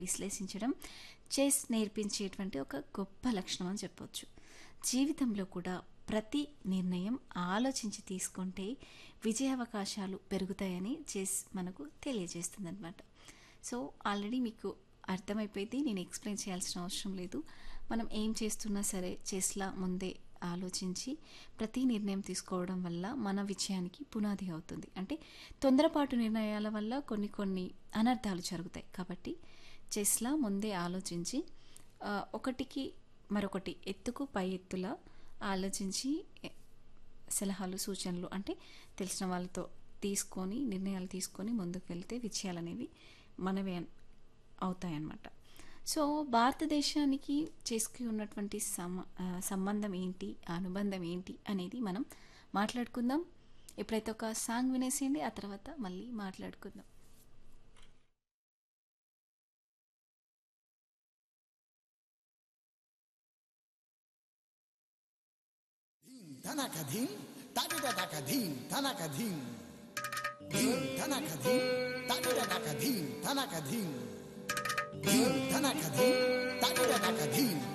విశ్లేషించడం చెస్ నేర్పించేటువంటి ఒక గొప్ప లక్షణం అని చెప్పొచ్చు జీవితంలో కూడా ప్రతి నిర్ణయం ఆలోచించి తీసుకుంటే విజయావకాశాలు పెరుగుతాయని చెస్ మనకు తెలియజేస్తుంది అనమాట సో ఆల్రెడీ మీకు అర్థమైపోయింది నేను ఎక్స్ప్లెయిన్ చేయాల్సిన అవసరం లేదు మనం ఏం చేస్తున్నా సరే చెస్లా ముందే ఆలోచించి ప్రతి నిర్ణయం తీసుకోవడం వల్ల మన విజయానికి పునాది అవుతుంది అంటే తొందరపాటు నిర్ణయాల వల్ల కొన్ని కొన్ని అనర్థాలు జరుగుతాయి కాబట్టి చెస్లా ముందే ఆలోచించి ఆ, ఒకటికి మరొకటి ఎత్తుకు పై ఎత్తులా ఆలోచించి ఎ- సలహాలు సూచనలు అంటే తెలిసిన వాళ్ళతో తీసుకొని నిర్ణయాలు తీసుకొని ముందుకు వెళ్తే విజయాలు అనేవి మనవే అన్- అవుతాయన్నమాట సో భారతదేశానికి చేసుకు ఉన్నటువంటి సమ ఆ, సంబంధం ఏంటి ఆ అనుబంధం ఏంటి అనేది మనం మాట్లాడుకుందాం ఎప్పుడైతే ఒక సాంగ్ వినేసేయండి ఆ తర్వాత మళ్ళీ మాట్లాడుకుందాం ధనక ధీం తగిడక ధీం ధనక ధీం ధీం ధనక ధీం తగిడక ధీం ధనక ధీం ధీం ధనక ధీం తగిడక ధీం